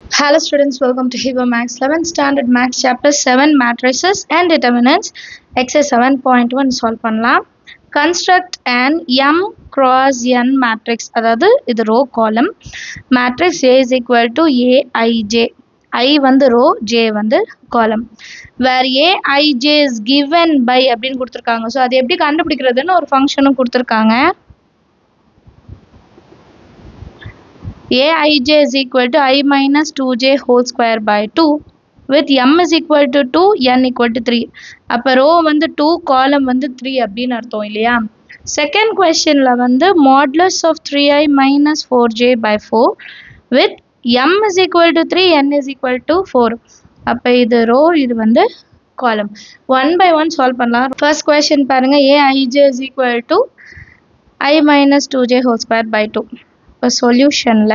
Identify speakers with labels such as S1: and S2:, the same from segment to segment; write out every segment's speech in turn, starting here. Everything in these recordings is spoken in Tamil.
S1: Hello students, welcome to Hiba Max 11th Standard Max Chapter 7 Matrices and Determinants Exercise 7.1 solve பண்ணலாம் Construct an M cross N matrix அதாவது இது row column matrix A is equal to AIJ I வந்து row J வந்து column where AIJ is given by அப்படின்னு கொடுத்துருக்காங்க ஸோ அது எப்படி கண்டுபிடிக்கிறதுன்னு ஒரு ஃபங்க்ஷனும் கொடுத்துருக்காங்க aij is equal to i minus 2j whole square by 2 with m is equal to 2 n equal to 3 அப்போ ரோ வந்து 2 காலம் வந்து 3 அப்படின்னு அர்த்தம் இல்லையா செகண்ட் கொஸ்டினில் வந்து modulus of three I minus four J by four with M is equal to three N is equal to four அப்போ இது ரோ இது வந்து column one by one solve பண்ணலாம் ஃபர்ஸ்ட் கொஸ்டின் பாருங்கள் A I J is equal to I minus two J whole square by two இப்போ சொல்யூஷனில்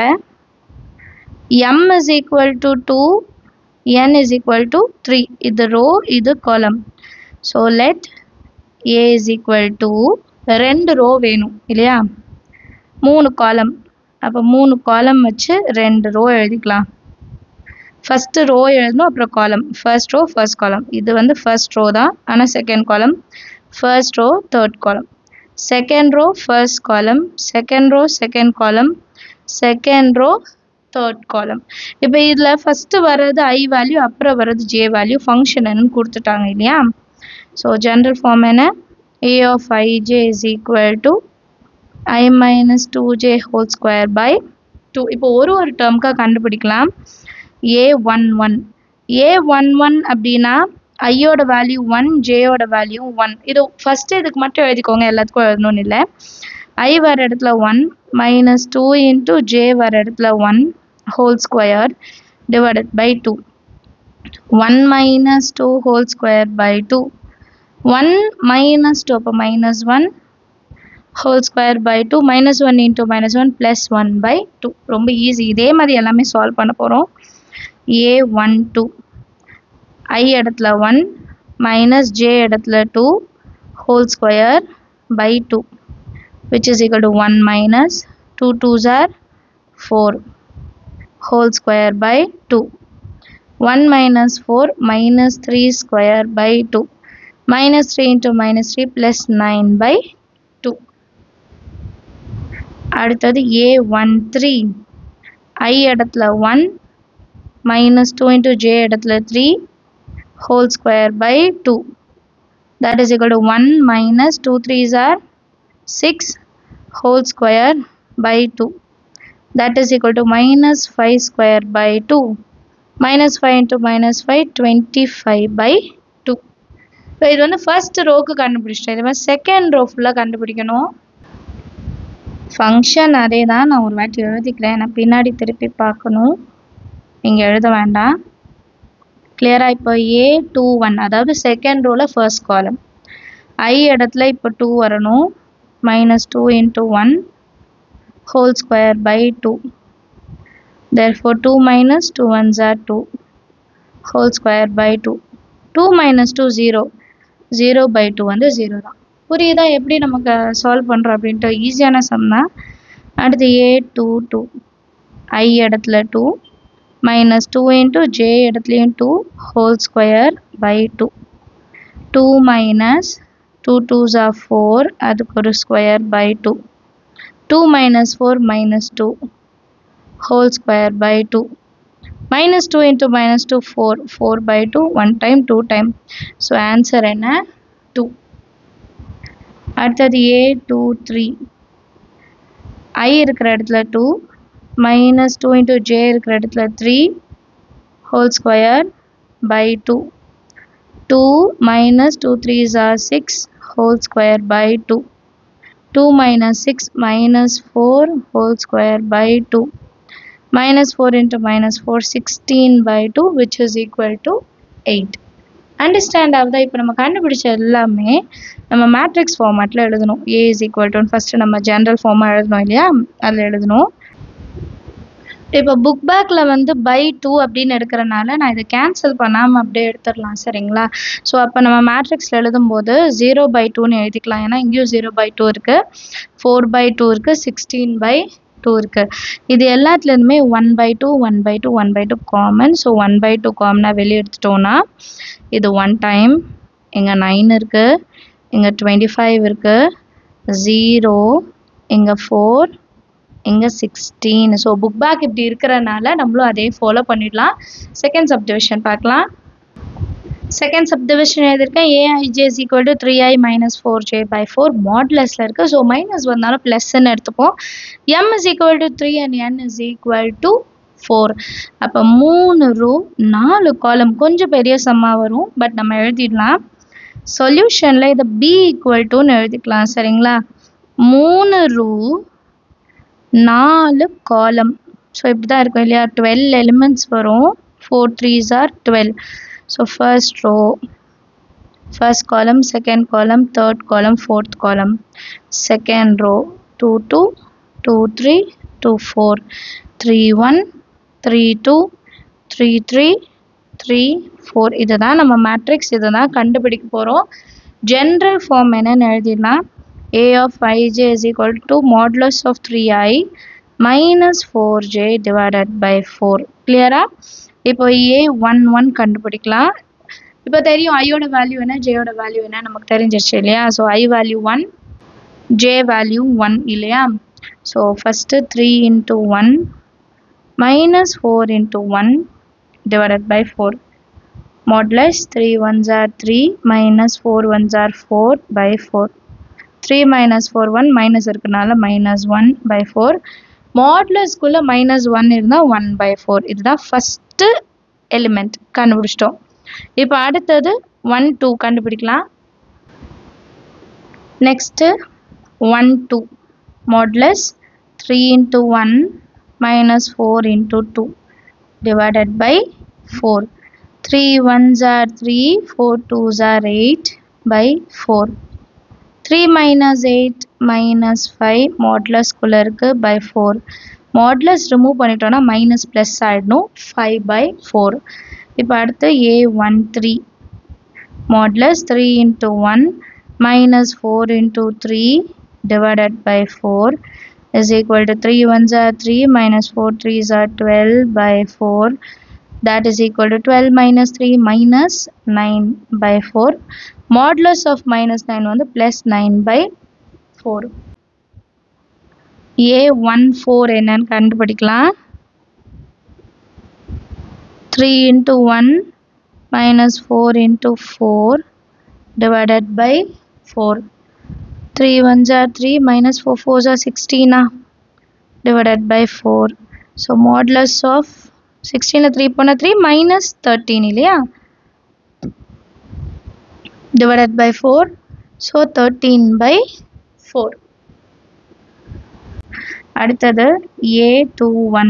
S1: m is equal to 2 n is equal to 3 இது ரோ இது column so let a is equal to ரெண்டு ரோ வேணும் இல்லையா மூணு காலம் அப்போ மூணு காலம் வச்சு ரெண்டு ரோ எழுதிக்கலாம் ஃபஸ்ட்டு ரோ எழுதணும் அப்புறம் காலம் ஃபர்ஸ்ட் ரோ ஃபர்ஸ்ட் காலம் இது வந்து ஃபர்ஸ்ட் ரோ தான் ஆனால் second column first row third column second row first column second row second column second row third column இப்போ இதில் ஃபஸ்ட்டு வர்றது ஐ வேல்யூ அப்புறம் வர்றது ஜே வேல்யூ ஃபங்க்ஷன் என்னன்னு கொடுத்துட்டாங்க இல்லையா ஸோ ஜென்ரல் ஃபார்ம் என்ன A of I J is equal to I minus two J whole square by two இப்போ ஒரு ஒரு டேர்முக்காக கண்டுபிடிக்கலாம் A one one A one one அப்படின்னா ஐயோட வேல்யூ ஒன் ஜேயோட வேல்யூ ஒன் இது ஃபஸ்ட்டு இதுக்கு மட்டும் எழுதிக்கோங்க எல்லாத்துக்கும் எழுதணும்னு இல்லை ஐ வர இடத்துல one minus two into J வர இடத்துல one whole square divided by two one minus two whole square by two one minus two அப்போ minus one whole square by two minus one into minus one plus one by two ரொம்ப ஈஸி இதே மாதிரி எல்லாமே சால்வ் பண்ண போகிறோம் ஏ ஒன் டூ ஐ இடத்துல ஒன் மைனஸ் ஜே இடத்துல two whole square by two which is equal to 1 minus 2 2s are 4 whole square by 2 1 minus 4 minus 3 square by 2 minus 3 into minus 3 plus 9 by 2 அடுத்தது a13 i இடத்துல 1 minus 2 into j இடத்துல 3 whole square by 2 that is equal to 1 minus 2 3s are 6 whole square by 2 that is equal to minus 5 square by 2 minus 5 into minus 5 25 by 2 இப்போ இது வந்து ஃபர்ஸ்ட் ரோக்கு கண்டுபிடிச்சிட்டேன் இது மாதிரி செகண்ட் ரோ ஃபுல்லாக கண்டுபிடிக்கணும் ஃபங்க்ஷன் அதே தான் நான் ஒரு வாட்டி எழுதிக்கிறேன் நான் பின்னாடி திருப்பி பார்க்கணும் நீங்கள் எழுத வேண்டாம் கிளியராக இப்போ ஏ டூ ஒன் அதாவது செகண்ட் ரோவில் ஃபர்ஸ்ட் காலம் ஐ இடத்துல இப்போ டூ வரணும் minus 2 into 1 whole square by 2 therefore 2 minus 2 ones are 2 whole square by 2 2 minus 2 0 0 by 2 வந்து 0 தான் புரியுதா எப்படி நமக்கு சால்வ் பண்ணுறோம் அப்படின்ட்டு ஈஸியான சம் தான் அடுத்து ஏ டூ டூ ஐ இடத்துல two minus two into J இடத்துலையும் two whole square by two two minus 2 2s are 4 அதுக்கு ஒரு square by 2 2 minus 4 minus 2 whole square by 2 minus 2 into minus 2 4 4 by 2 1 time 2 time so answer என்ன 2 அடுத்தது a 2 3 i இருக்கிற இடத்துல 2 minus 2 into j இருக்கிற இடத்துல 3 whole square by 2 2 minus 2 3s are 6 whole square by 2 2 minus 6 minus 4 whole square by 2 minus 4 into minus 4 16 by 2 which is equal to 8 understand ஆகுதா இப்போ நம்ம கண்டுபிடிச்ச எல்லாமே நம்ம மேட்ரிக்ஸ் ஃபார்மேட்டில் எழுதணும் A is equal to first நம்ம ஜென்ரல் ஃபார்மாக எழுதணும் இல்லையா அதில் எழுதணும் இப்போ புக் பேக்கில் வந்து பை டூ அப்படின்னு எடுக்கிறனால நான் இதை கேன்சல் பண்ணாமல் அப்படியே எடுத்துடலாம் சரிங்களா ஸோ அப்போ நம்ம மேட்ரிக்ஸில் எழுதும்போது ஜீரோ பை டூன்னு எழுதிக்கலாம் ஏன்னா இங்கேயும் ஜீரோ பை டூ இருக்குது ஃபோர் பை டூ இருக்குது சிக்ஸ்டீன் பை டூ இருக்குது இது எல்லாத்துலேருந்துமே one by two one by two one by two common so one by two காமனாக வெளியே எடுத்துட்டோன்னா இது ஒன் டைம் இங்கே நைன் இருக்குது இங்கே டுவெண்ட்டி ஃபைவ் இருக்குது ஜீரோ இங்கே ஃபோர் இங்கே சிக்ஸ்டீன் ஸோ புக் பேக் இப்படி இருக்கிறனால நம்மளும் அதே ஃபாலோ பண்ணிடலாம் செகண்ட் சப்டிவிஷன் பார்க்கலாம் செகண்ட் சப்டிவிஷன் எழுதியிருக்கேன் A I J is equal to three I minus four J by four மாட்லஸில் இருக்குது ஸோ மைனஸ் வந்தாலும் ப்ளஸ்ன்னு எடுத்துப்போம் M is equal to three and N is equal to four அப்போ மூணு ரூ நாலு காலம் கொஞ்சம் பெரிய சம்மாக வரும் பட் நம்ம எழுதிடலாம் சொல்யூஷனில் இதை பி ஈக்குவல் டுன்னு எழுதிக்கலாம் சரிங்களா மூணு ரூ நாலு காலம் ஸோ இப்படி தான் இருக்கும் இல்லையா டுவெல் எலிமெண்ட்ஸ் வரும் four threes are twelve so first row first column second column third column fourth column second row two two two three two four three one three two three three three four இதை தான் நம்ம மேட்ரிக்ஸ் இதை தான் கண்டுபிடிக்க போகிறோம் ஜென்ரல் ஃபார்ம் என்னன்னு எழுதிடலாம் a of ij is equal to modulus of 3i minus 4j divided by 4 கிளியரா இப்போ a ஒன் ஒன் கண்டுபிடிக்கலாம் இப்போ தெரியும் ஐயோட வேல்யூ என்ன ஜேயோட வேல்யூ என்ன நமக்கு தெரிஞ்சிருச்சு இல்லையா so i value one j value one இல்லையா so first three into one minus four into one divided by four modulus 3 ones are 3 minus 4 ones are 4 by 4 three minus four one minus இருக்கனால மைனஸ் ஒன் பை ஃபோர் மாட்லஸ்குள்ளே மைனஸ் ஒன் இருந்தால் ஒன் பை ஃபோர் இதுதான் ஃபஸ்ட்டு எலிமெண்ட் கண்டுபிடிச்சிட்டோம் இப்போ அடுத்தது ஒன் டூ கண்டுபிடிக்கலாம் next one two modulus three into one minus four into two divided by four three ones are three four twos are eight by four three minus eight minus five மாட்லஸ்குள்ளே இருக்குது பை ஃபோர் மாட்லஸ் ரிமூவ் பண்ணிட்டோன்னா மைனஸ் ப்ளஸ் ஆகிடணும் ஃபைவ் பை ஃபோர் இப்போ அடுத்து a one three modulus three into one minus four into three divided by 4 is equal to 3 ones are 3 minus 4 threes are 12 by 4 that is equal to 12 minus 3 minus 9 by 4 modulus of minus 9 வந்து plus 9 by 4 a 1 4 என்னன்னு கண்டுபிடிக்கலாம் 3 into 1 minus 4 into 4 divided by 4 3 ones are 3 minus 4 fours are 16 ah, divided by 4 so modulus of 16 ல 3 போனா 3 minus 13 இல்லையா divided by 4 so 13 by 4 அடுத்தது a21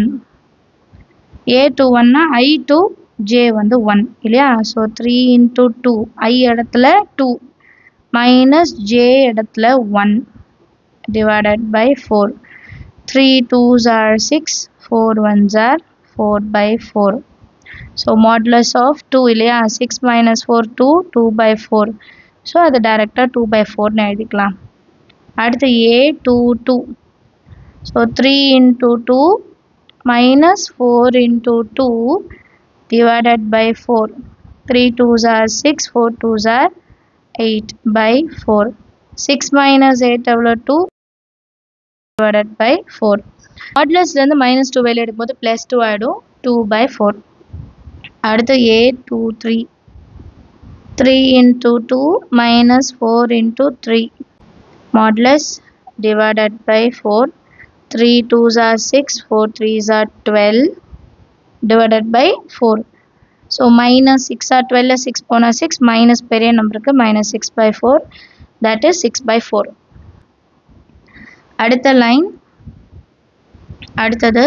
S1: a21 னா i to j வந்து 1 இல்லையா ஸோ த்ரீ இன்ட்டு டூ ஐ இடத்துல டூ மைனஸ் ஜே இடத்துல one divided by four three twos are six four ones are four by four so modulus of two இல்லையா six minus four two two by four so அது டைரெக்டாக டூ பை ஃபோர்னு எழுதிக்கலாம் அடுத்து a two two so three into two minus four into two divided by 4 3 2s are 6 4 2s are 8 by 4 6 minus 8 எவ்வளோ 2 divided by 4 மாடுலஸ்லேருந்து மைனஸ் டூ வெளியே எடுக்கும்போது ப்ளஸ் டூ ஆகிடும் டூ பை ஃபோர் அடுத்து a two three three into two minus four into three modulus divided by 4 3 2s are 6 4 3s are 12 divided by 4 so minus 6 or 12 6 போனா 6 minus பெரிய நம்பருக்கு minus 6 by 4 that is 6 by 4 அடுத்த லைன் அடுத்தது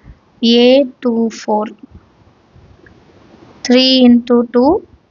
S1: a24 3 into 2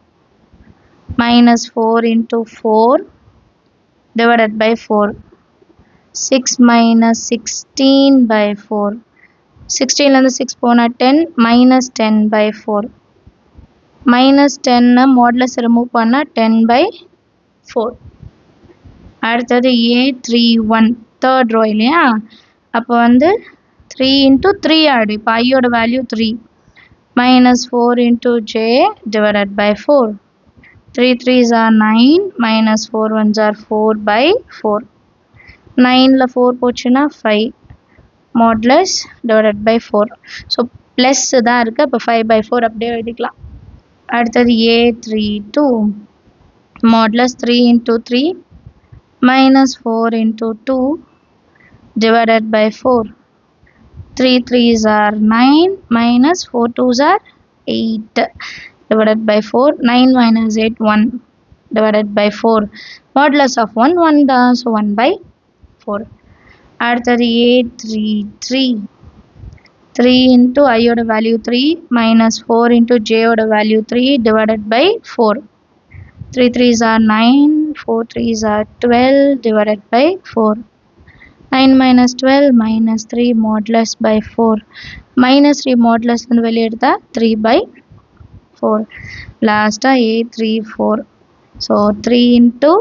S1: minus 4 into 4 divided by 4 6 minus 16 by 4 சிக்ஸ்டீன்லேருந்து சிக்ஸ் போனால் ten minus ten by four minus டென்னு மாடலஸ் ரிமூவ் பண்ணால் டென் பை ஃபோர் அடுத்தது a three one third row இல்லையா அப்போ வந்து த்ரீ இன்ட்டு த்ரீ ஆடு இப்போ ஐயோட value three minus four into j divided by four three threes are nine minus four ones are four by four நைனில் ஃபோர் போச்சுன்னா five modulus divided by four so plus தான் இருக்குது அப்போ ஃபைவ் பை ஃபோர் அப்படியே எழுதிக்கலாம் அடுத்தது a three two modulus three into three minus 4 into 2 divided by 4. 3 3s are 9 minus 4 2s are 8 divided by 4. 9 minus 8 1 divided by 4. Modulus of 1 1 da, so 1 by 4. அடுத்தது a three three three into ஐயோட value three minus four into ஜேயோட value three divided by four 3 3s are 9, 4 3s are 12 divided by 4. 9 minus 12 minus 3 modulus by 4. Minus 3 modulus வந்து வெளியே எடுத்தா 3 by 4. லாஸ்டா A 3 4. So 3 into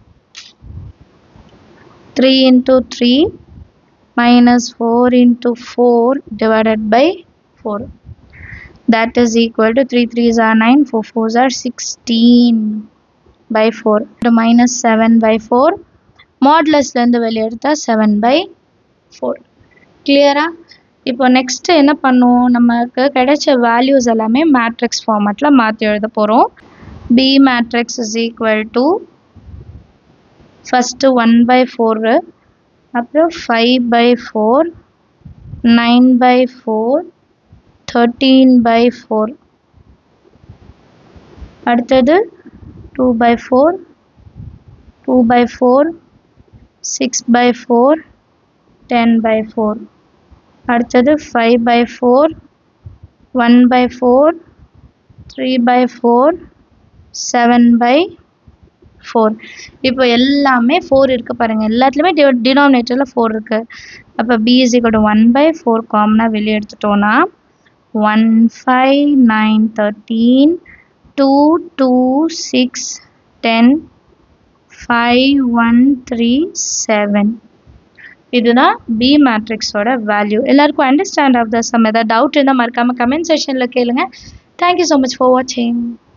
S1: 3 into 3 minus 4 into 4 divided by 4. That is equal to 3 3s are 9, 4 4s are 16. By four minus seven by four மாட்லஸ்லேருந்து வெளியே எடுத்தால் செவன் பை ஃபோர் கிளியரா இப்போ நெக்ஸ்ட்டு என்ன பண்ணுவோம் நமக்கு கிடைச்ச வேல்யூஸ் எல்லாமே மேட்ரிக்ஸ் ஃபார்மேட்டில் மாற்றி எழுத போகிறோம் B matrix is equal to first one by four அப்புறம் five by four nine by four thirteen by four அடுத்தது 2 by 4 2 by 4 6 by 4 10 by 4 அடுத்தது 5 by 4 1 by 4 3 by 4 7 by 4 இப்போ எல்லாமே 4 இருக்கு பாருங்க எல்லாத்துலேயுமே டினாமினேட்டரில் 4 இருக்கு அப்போ B is equal to one by four காமனாக வெளியே எடுத்துட்டோன்னா one five nine thirteen two two six ten five one three seven இதுதான் பி மேட்ரிக்ஸோட வேல்யூ எல்லாருக்கும் அண்டர்ஸ்டாண்ட் ஆஃப் த சம் ஏதாவது டவுட் இருந்தால் மறக்காமல் கமெண்ட் செஷனில் கேளுங்க தேங்க்யூ ஸோ மச் ஃபார் வாட்சிங்